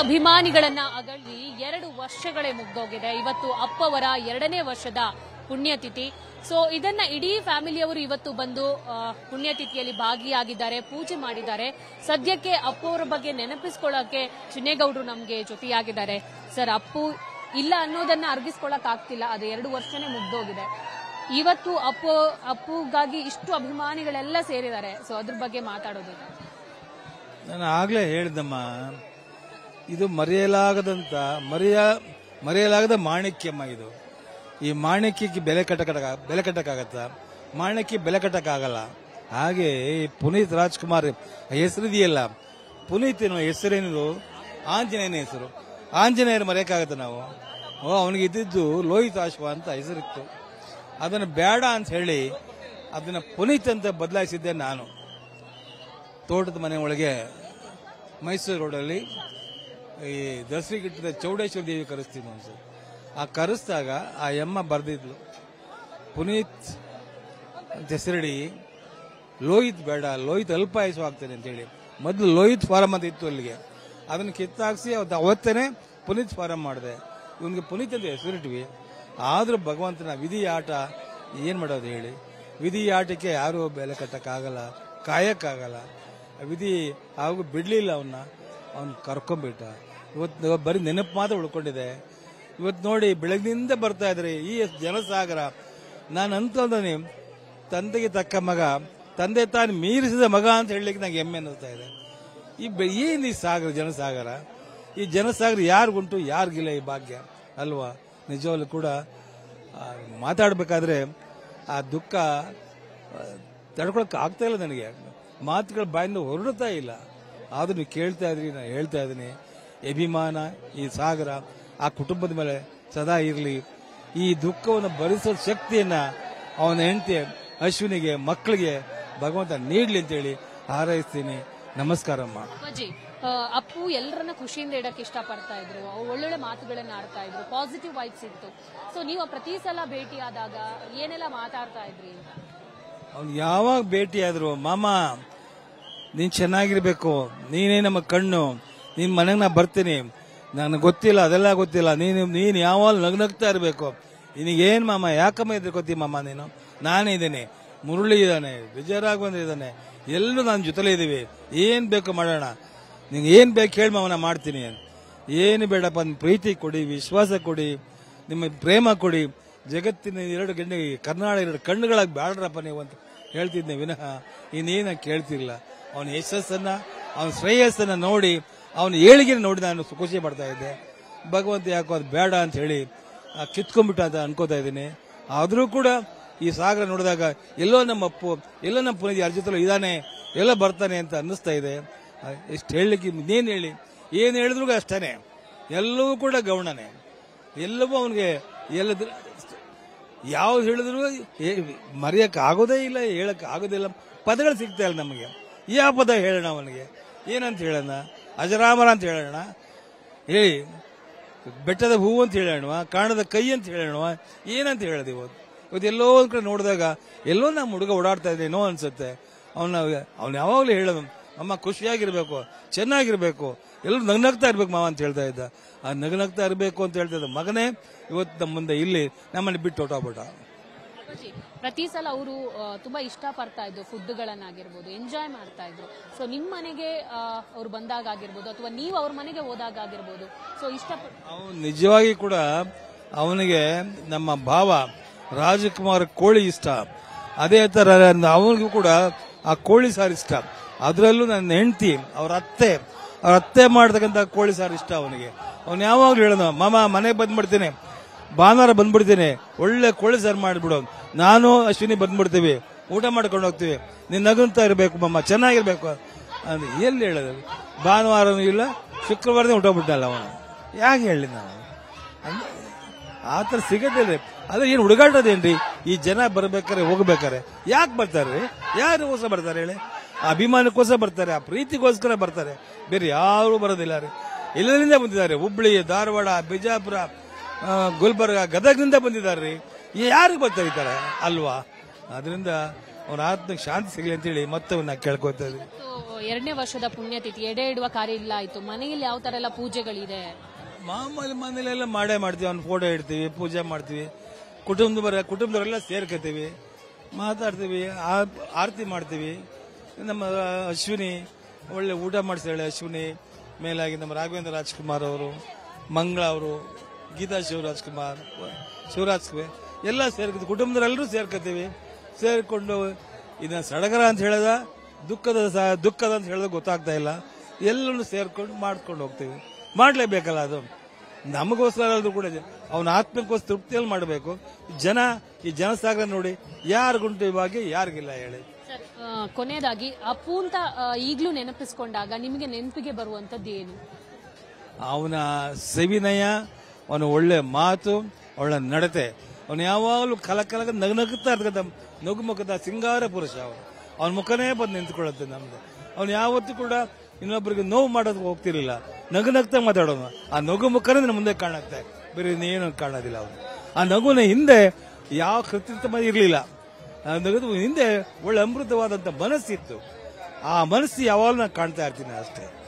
ಅಭಿಮಾನಿಗಳನ್ನ ಅಗಳಿ ಎರಡು ವರ್ಷಗಳೇ ಮುಗ್ದೋಗಿದೆ ಇವತ್ತು ಅಪ್ಪವರ ಎರಡನೇ ವರ್ಷದ ಪುಣ್ಯತಿಥಿ ಸೊ ಇದನ್ನ ಇಡೀ ಫ್ಯಾಮಿಲಿಯವರು ಇವತ್ತು ಬಂದು ಆ, ಪುಣ್ಯತಿಥಿಯಲ್ಲಿ ಭಾಗಿಯಾಗಿದ್ದಾರೆ ಪೂಜೆ ಮಾಡಿದ್ದಾರೆ ಸದ್ಯಕ್ಕೆ ಅಪ್ಪು ಅವರ ಬಗ್ಗೆ ನೆನಪಿಸ್ಕೊಳ್ಳೋಕೆ ಚಿನ್ನೇಗೌಡರು ನಮ್ಗೆ ಜೊತೆಯಾಗಿದ್ದಾರೆ ಸರ್ ಅಪ್ಪು ಇಲ್ಲ ಅನ್ನೋದನ್ನ ಅರ್ಗಿಸ್ಕೊಳಕ್ ಆಗ್ತಿಲ್ಲ ಅದು ಎರಡು ವರ್ಷನೇ ಮುಗ್ದೋಗಿದೆ ಇವತ್ತು ಅಪ್ಪು ಅಪ್ಪುಗಾಗಿ ಇಷ್ಟು ಅಭಿಮಾನಿಗಳೆಲ್ಲ ಸೇರಿದ್ದಾರೆ ಸೊ ಅದ್ರ ಬಗ್ಗೆ ಮಾತಾಡೋದಿಲ್ಲ ನಾನು ಆಗ್ಲೇ ಹೇಳಿದ್ದಮ್ಮ ಇದು ಮರೆಯಲಾಗದಂತ ಮರೆಯ ಮರೆಯಲಾಗದ ಮಾಣಿಕ್ಯಮ್ಮ ಇದು ಈ ಮಾಣಿಕ್ಯಕ್ಕೆ ಬೆಲೆ ಕಟ್ಟಕ ಬೆಲೆ ಕಟ್ಟಕ್ಕಾಗತ್ತ ಮಾಣಿಕ್ಯ ಬೆಲೆ ಕಟ್ಟಕ್ಕಾಗಲ್ಲ ಹಾಗೆ ಈ ಪುನೀತ್ ರಾಜ್ಕುಮಾರ್ ಹೆಸರಿದೆಯಲ್ಲ ಪುನೀತ್ ಎನ್ನುವ ಹೆಸರೇನಿದು ಆಂಜನೇಯನ ಹೆಸರು ಆಂಜನೇಯರು ಮರೆಯಕ್ಕಾಗತ್ತೆ ನಾವು ಓ ಅವನಿಗೆ ಇದ್ದಿದ್ದು ಲೋಹಿತ್ ಆಶ್ವ ಅಂತ ಹೆಸರಿತ್ತು ಅದನ್ನು ಬೇಡ ಅಂತ ಹೇಳಿ ಅದನ್ನ ಪುನೀತ್ ಅಂತ ಬದಲಾಯಿಸಿದ್ದೆ ನಾನು ತೋಟದ ಮನೆ ಒಳಗೆ ಮೈಸೂರು ರೋಡಲ್ಲಿ ಈ ದಸರಿಗಿಟ್ಟದ ಚೌಡೇಶ್ವರಿ ದೇವಿ ಕರೆಸ್ತೀನಿ ಅನ್ಸು ಆ ಕರೆಸ್ದಾಗ ಆ ಎಮ್ಮ ಬರೆದಿದ್ಲು ಪುನೀತ್ ಅಂತ ಹೆಸರಿಡಿ ಲೋಹಿತ್ ಬೇಡ ಲೋಹಿತ್ ಅಲ್ಪಾಯಸು ಆಗ್ತದೆ ಅಂತೇಳಿ ಮೊದಲು ಲೋಹಿತ್ ಫಾರಂ ಅಂತ ಇತ್ತು ಅಲ್ಲಿಗೆ ಅದನ್ನು ಕಿತ್ತಾಕ್ಸಿ ಅವತ್ತು ಅವತ್ತೇನೆ ಪುನೀತ್ ಫಾರಂ ಮಾಡಿದೆ ಇವನಿಗೆ ಪುನೀತ್ ಅಂತ ಹೆಸರಿಟ್ವಿ ಆದ್ರೂ ಭಗವಂತನ ವಿಧಿ ಆಟ ಏನ್ ಮಾಡೋದು ಹೇಳಿ ವಿಧಿ ಆಟಕ್ಕೆ ಯಾರು ಬೆಲೆ ಕಟ್ಟಕ್ಕಾಗಲ್ಲ ಕಾಯಕ್ಕಾಗಲ್ಲ ವಿಧಿ ಹಾಗೂ ಬಿಡ್ಲಿಲ್ಲ ಅವನ್ನ ಅವನ್ ಕರ್ಕೊಂಡ್ಬಿಟ್ಟ ಇವತ್ತು ಬರೀ ನೆನಪು ಮಾತ್ರ ಉಳ್ಕೊಂಡಿದೆ ಇವತ್ತು ನೋಡಿ ಬೆಳಗ್ಗಿನಿಂದ ಬರ್ತಾ ಇದ್ರೆ ಈ ಜನಸಾಗರ ನಾನು ಅಂತಂದ್ರೆ ತಂದೆಗೆ ತಕ್ಕ ಮಗ ತಂದೆ ತಾನು ಮೀರಿಸಿದ ಮಗ ಅಂತ ಹೇಳಲಿಕ್ಕೆ ನಂಗೆ ಹೆಮ್ಮೆ ಅನ್ನಿಸ್ತಾ ಇದೆ ಈ ಬೆ- ಏನ್ ಈ ಸಾಗರ ಜನಸಾಗರ ಈ ಜನಸಾಗರ ಯಾರಿಗುಂಟು ಯಾರಿಗಿಲ್ಲ ಈ ಭಾಗ್ಯ ಅಲ್ವಾ ನಿಜವಾಗ್ಲೂ ಕೂಡ ಆ, ಮಾತಾಡ್ಬೇಕಾದ್ರೆ ಆ ದುಃಖ ಆ, ತಡ್ಕೊಳಕ್ ಆಗ್ತಾ ಇಲ್ಲ ನನಗೆ ಮಾತುಗಳ ಬಾಯಿಂದ ಹೊರಡ್ತಾ ಇಲ್ಲ ಆದ್ರೂ ನೀವು ಕೇಳ್ತಾ ಇದ್ರಿ ನಾನು ಹೇಳ್ತಾ ಇದ್ದೀನಿ ಅಭಿಮಾನ ಈ ಸಾಗರ ಆ ಕುಟುಂಬದ ಮೇಲೆ ಸದಾ ಇರಲಿ ಈ ದುಃಖವನ್ನು ಭರಿಸೋ ಶಕ್ತಿಯನ್ನ ಅವನ ಹೆಂಡತಿ ಅಶ್ವಿನಿಗೆ ಮಕ್ಕಳಿಗೆ ಭಗವಂತ ನೀಡ್ಲಿ ಅಂತೇಳಿ ಹಾರೈಸ್ತೀನಿ ನಮಸ್ಕಾರಮ್ಮ ಅಪ್ಪಾಜಿ ಆ, ಅಪ್ಪು ಎಲ್ಲರನ್ನ ಖುಷಿಯಿಂದ ಇಡಕ್ಕೆ ಇಷ್ಟಪಡ್ತಾ ಇದ್ರು ಅವ್ರು ಒಳ್ಳೊಳ್ಳೆ ಮಾತುಗಳನ್ನ ಆಡ್ತಾ ಇದ್ರು ಪಾಸಿಟಿವ್ ವೈಬ್ಸ್ ಇತ್ತು ಸೊ ನೀವು ಪ್ರತಿ ಸಲ ಭೇಟಿ ಆದಾಗ ಏನೆಲ್ಲ ಮಾತಾಡ್ತಾ ಇದ್ರಿ ಅಂತ ಅವ್ನು ಯಾವಾಗ ಭೇಟಿಯಾದ್ರು ಮಾಮ ನೀನ್ ಚೆನ್ನಾಗಿರ್ಬೇಕು ನೀನೇ ನಮ್ಮ ಕಣ್ಣು ನಿನ್ ಮನೆಗೆ ನಾ ಬರ್ತೀನಿ ನನಗೆ ಗೊತ್ತಿಲ್ಲ ಅದೆಲ್ಲ ಗೊತ್ತಿಲ್ಲ ನೀನು ನೀನ್ ಯಾವಾಗ ನಗ್ನಗ್ತಾ ಇರಬೇಕು ನಿನಗೇನ್ ಮಾಮ ಯಾಕಮ್ಮ ಇದ್ಕೋತಿ ಮಾಮ ನೀನು ನಾನೇ ಇದ್ದೀನಿ ಮುರಳಿ ಇದ್ದಾನೆ ವಿಜಯರಾಘವೇಂದ್ರ ಇದ್ದಾನೆ ಎಲ್ಲರೂ ನನ್ನ ಜೊತೆಲೇ ಇದೀವಿ ಏನ್ ಬೇಕು ಮಾಡೋಣ ನಿಂಗೆ ಏನ್ ಬೇಕು ಹೇಳಿ ಮಾಮ ನಾ ಮಾಡ್ತೀನಿ ಏನು ಬೇಡಪ್ಪ ನಿಮ್ ಪ್ರೀತಿ ಕೊಡಿ ವಿಶ್ವಾಸ ಕೊಡಿ ನಿಮ್ಮ ಪ್ರೇಮ ಕೊಡಿ ಜಗತ್ತಿನ ಎರಡು ಗಂಟೆ ಕರ್ನಾಟಕ ಎರಡು ಕಣ್ಣುಗಳಾಗಿ ಬ್ಯಾಡ್ರಪ್ಪ ನೀವು ಅಂತ ಹೇಳ್ತಿದ್ದೆ ವಿನಃ ಇನ್ನೇನ ಕೇಳ್ತಿರ್ಲಿಲ್ಲ ಅವನ ಯಶಸ್ಸನ್ನ ಅವನ ಶ್ರೇಯಸ್ಸನ್ನ ನೋಡಿ ಅವನ ಏಳಿಗೆ ನೋಡಿ ನಾನು ಖುಷಿ ಪಡ್ತಾ ಇದ್ದೆ ಭಗವಂತ ಯಾಕೋ ಅದು ಬೇಡ ಅಂತ ಹೇಳಿ ಆ, ಕಿತ್ಕೊಂಡ್ಬಿಟ್ಟ ಅಂತ ಅನ್ಕೋತಾ ಇದ್ದೀನಿ ಆದ್ರೂ ಕೂಡ ಈ ಸಾಗರ ನೋಡಿದಾಗ ಎಲ್ಲೋ ನಮ್ಮ ಅಪ್ಪು ಎಲ್ಲೋ ನಮ್ಮ ಪುನೀತ್ ಯಾರ ಜೊತೆ ಇದಾನೆ ಎಲ್ಲೋ ಬರ್ತಾನೆ ಅಂತ ಅನ್ನಿಸ್ತಾ ಇದೆ ಎಷ್ಟು ಹೇಳಲಿಕ್ಕೆ ಇನ್ನೇನು ಹೇಳಿ ಏನು ಹೇಳಿದ್ರು ಅಷ್ಟೇನೆ ಎಲ್ಲವೂ ಕೂಡ ಗೌಣನೆ ಎಲ್ಲವೂ ಅವನಿಗೆ ಎಲ್ಲ ಯಾವ್ದು ಹೇಳಿದ್ರು ಮರೆಯಕ್ಕೆ ಆಗೋದೇ ಇಲ್ಲ ಹೇಳಕ್ ಆಗೋದಿಲ್ಲ ಪದಗಳು ಸಿಗ್ತಾ ಇಲ್ಲ ನಮಗೆ ಯಾವ ಪದ ಹೇಳೋಣ ಅವನಿಗೆ ಏನಂತ ಹೇಳೋಣ ಅಜರಾಮರ ಅಂತ ಹೇಳೋಣ ಹೇಳಿ ಬೆಟ್ಟದ ಹೂವು ಅಂತ ಹೇಳೋಣ ಕಾಣದ ಕೈ ಅಂತ ಹೇಳೋಣ ಏನಂತ ಹೇಳೋದು ಇವತ್ತು ಇವತ್ತು ಎಲ್ಲೋ ಒಂದ್ ಕಡೆ ನೋಡಿದಾಗ ಎಲ್ಲೋ ನಮ್ಮ ಹುಡುಗ ಓಡಾಡ್ತಾ ಇದ್ದೇನೋ ಅನ್ಸುತ್ತೆ ಅವನ ಅವ್ನು ಯಾವಾಗಲೂ ಹೇಳೋದು ಅಮ್ಮ ಖುಷಿಯಾಗಿರ್ಬೇಕು ಚೆನ್ನಾಗಿರ್ಬೇಕು ಎಲ್ಲರೂ ನಗ್ನಗ್ತಾ ಇರ್ಬೇಕು ಮಾವ ಅಂತ ಹೇಳ್ತಾ ಇದ್ದ ಆ ನಗ್ನಗ್ತಾ ಇರಬೇಕು ಅಂತ ಹೇಳ್ತಾ ಇದ್ದ ಮಗನೇ ಇವತ್ತು ನಮ್ಮ ಮುಂದೆ ಇಲ್ಲಿ ನಮ್ಮನ್ನು ಬಿಟ್ಟು ಹೊಟ್ಟೋಗ್ಬಿಟ್ಟ ಅಪ್ಪಾಜಿ ಪ್ರತಿ ಸಲ ಅವರು ತುಂಬಾ ಇಷ್ಟಪಡ್ತಾ ಇದ್ರು ಫುಡ್ಗಳನ್ನಾಗಿರ್ಬೋದು ಎಂಜಾಯ್ ಮಾಡ್ತಾ ಇದ್ರು ಸೊ ನಿಮ್ ಮನೆಗೆ ಆ, ಅವ್ರು ಬಂದಾಗ ಆಗಿರ್ಬೋದು ಅಥವಾ ನೀವು ಅವ್ರ ಮನೆಗೆ ಹೋದಾಗ ಆಗಿರ್ಬೋದು ಸೊ ಇಷ್ಟಪಟ್ಟು ಅವನು ನಿಜವಾಗಿ ಕೂಡ ಅವನಿಗೆ ನಮ್ಮ ಭಾವ ರಾಜಕುಮಾರ್ ಕೋಳಿ ಇಷ್ಟ ಅದೇ ತರ ಅವನಿಗೂ ಕೂಡ ಆ ಕೋಳಿ ಸಾರು ಇಷ್ಟ ಅದರಲ್ಲೂ ನನ್ನ ಹೆಂಡತಿ ಅವ್ರ ಅತ್ತೆ ಅವ್ರ ಅತ್ತೆ ಮಾಡ್ತಕ್ಕಂಥ ಕೋಳಿ ಸಾರು ಇಷ್ಟ ಅವನಿಗೆ ಅವನು ಯಾವಾಗ್ಲೂ ಹೇಳೋದು ಮಾಮ ಮನೆಗೆ ಬಂದ್ಬಿಡ್ತೀನಿ ಭಾನುವಾರ ಬಂದ್ಬಿಡ್ತೀನಿ ಒಳ್ಳೆ ಕೋಳಿ ಸಾರು ಮಾಡಿಬಿಡು ನಾನು ಅಶ್ವಿನಿ ಬಂದ್ಬಿಡ್ತೀವಿ ಊಟ ಮಾಡ್ಕೊಂಡು ಹೋಗ್ತೀವಿ ನೀನ್ ನಗುಂತಾ ಇರಬೇಕು ಮಮ್ಮ ಚೆನ್ನಾಗಿರ್ಬೇಕು ಅದು ಎಲ್ಲಿ ಹೇಳೋದು ಭಾನುವಾರನೂ ಇಲ್ಲ ಶುಕ್ರವಾರನೇ ಹೊಟ್ಟೋಗ್ಬಿಟ್ಟಲ್ಲ ಅವನು ಯಾಕೆ ಹೇಳಿ ನಾವು ಅಂದ್ರೆ ಆ ಥರ ಸಿಗದಿಲ್ಲ ಅದೇ ಏನು ಹುಡುಗಾಟದೇನ್ರಿ ಈ ಜನ ಬರ್ಬೇಕಾರೆ ಹೋಗ್ಬೇಕಾರೆ ಯಾಕೆ ಬರ್ತಾರೆ ಯಾರಿಗೋಸ್ಕರ ಬರ್ತಾರೆ ಹೇಳಿ ಆ ಅಭಿಮಾನಕ್ಕೋಸ್ಕರ ಬರ್ತಾರೆ ಆ ಪ್ರೀತಿಗೋಸ್ಕರ ಬರ್ತಾರೆ ಬೇರೆ ಯಾರು ಬರೋದಿಲ್ಲ ರೀ ಎಲ್ಲರಿಂದ ಬಂದಿದ್ದಾರೆ ಹುಬ್ಳಿ ಧಾರವಾಡ ಬಿಜಾಪುರ ಆ, ಗುಲ್ಬರ್ಗ ಗದಗ್ನಿಂದ ಬಂದಿದ್ದಾರೆ ರೀ ಯಾರಿಗೆ ಬರ್ತಾರೆ ಈ ಥರ ಅಲ್ವಾ ಅದರಿಂದ ಅವನ ಆತ್ಮಕ್ಕೆ ಶಾಂತಿ ಸಿಗಲಿ ಅಂತೇಳಿ ಮತ್ತವನ್ನ ಕೇಳ್ಕೊತಾ ಇದ್ದೀನಿ ಇವತ್ತು ಎರಡನೇ ವರ್ಷದ ಪುಣ್ಯತಿಥಿ ಎಡೆ ಇಡುವ ಕಾರ್ಯ ಇಲ್ಲ ಆಯ್ತು ಮನೆಯಲ್ಲಿ ಯಾವ ತರ ಎಲ್ಲ ಪೂಜೆಗಳಿದೆ ಮಾಮೂಲಿ ಮನೇಲೆಲ್ಲ ಮಾಡೇ ಮಾಡ್ತೀವಿ ಅವ್ನ ಫೋಟೋ ಇಡ್ತೀವಿ ಪೂಜೆ ಮಾಡ್ತೀವಿ ಕುಟುಂಬದ ಬರ ಕುಟುಂಬದವರೆಲ್ಲ ಸೇರ್ಕೋತೀವಿ ಮಾತಾಡ್ತೀವಿ ಆ- ಆರತಿ ಮಾಡ್ತೀವಿ ನಮ್ಮ ಅಶ್ವಿನಿ ಒಳ್ಳೆ ಊಟ ಮಾಡಿಸ್ತಾಳೆ ಅಶ್ವಿನಿ ಮೇಲಾಗಿ ನಮ್ಮ ರಾಘವೇಂದ್ರ ರಾಜ್ಕುಮಾರ್ ಅವರು ಮಂಗಳ ಅವರು ಗೀತಾ ಶಿವರಾಜ್ಕುಮಾರ್ ಶಿವರಾಜ್ ಕುಮಾರ್ ಎಲ್ಲ ಸೇರ್ಕೊತೀವಿ ಕುಟುಂಬದವರೆಲ್ಲರೂ ಸೇರ್ಕೋತೀವಿ ಸೇರ್ಕೊಂಡು ಇದನ್ನ ಸಡಗರ ಅಂತ ಹೇಳದ ದುಃಖದ ಸ- ದುಃಖದ ಅಂತ ಹೇಳೋದು ಗೊತ್ತಾಗ್ತಾ ಇಲ್ಲ ಎಲ್ಲರೂ ಸೇರ್ಕೊಂಡು ಮಾಡ್ಕೊಂಡು ಹೋಗ್ತೀವಿ ಮಾಡ್ಲೇಬೇಕಲ್ಲ ಅದು ನಮಗೋಸ್ಕರ ಅಲ್ಲೂ ಕೂಡ ಅವನ ಆತ್ಮಕ್ಕೋಸ್ಕರ ತೃಪ್ತಿಯಲ್ಲಿ ಮಾಡಬೇಕು ಜನ ಈ ಜನಸಾಗರ ನೋಡಿ ಯಾರಿಗುಂಟು ಇವಾಗ ಯಾರಿಗಿಲ್ಲ ಹೇಳಿ ಸರ್ ಆ, ಕೊನೆಯದಾಗಿ ಅಪ್ಪು ಅಂತ ಆ, ಈಗ್ಲೂ ನೆನಪಿಸ್ಕೊಂಡಾಗ ನಿಮಗೆ ನೆನಪಿಗೆ ಬರುವಂತದ್ದು ಏನು ಅವನ ಸವಿನಯ ಅವನ ಒಳ್ಳೆ ಮಾತು ಒಳ್ಳೆ ನಡತೆ ಅವನು ಯಾವಾಗಲೂ ಕಲಕಲಕ ನಗನಗುತ್ತಾ ಇರ್ತಕ್ಕಂಥ ನಗುಮುಖದ ಸಿಂಗಾರ ಪುರುಷ ಅವನು ಅವನ ಮುಖನೇ ಬಂದು ನಿಂತ್ಕೊಳ್ಳುತ್ತೆ ನಮ್ದು ಅವನು ಯಾವತ್ತೂ ಕೂಡ ಇನ್ನೊಬ್ಬರಿಗೆ ನೋವು ಮಾಡೋದಕ್ಕೆ ಹೋಗ್ತಿರ್ಲಿಲ್ಲ ನಗು ನಗ್ತಾ ಮಾತಾಡೋನು ಆ ನಗು ಮುಖನೇ ನನ್ನ ಮುಂದೆ ಕಾಣುತ್ತೆ ಬೇರೆ ಇನ್ನೇನು ಕಾಣೋದಿಲ್ಲ ಅವನು ಆ ನಗುನ ಹಿಂದೆ ಯಾವ ಕೃತ್ರಿಮ ಇರಲಿಲ್ಲ ಆ ನಗುದ ಹಿಂದೆ ಒಳ್ಳೆ ಅಮೃತವಾದಂಥ ಮನಸ್ಸಿತ್ತು ಆ ಮನಸ್ಸು ಯಾವಾಗಲೂ ನಾನು ಕಾಣ್ತಾ ಇರ್ತೀನಿ ಅಷ್ಟೇ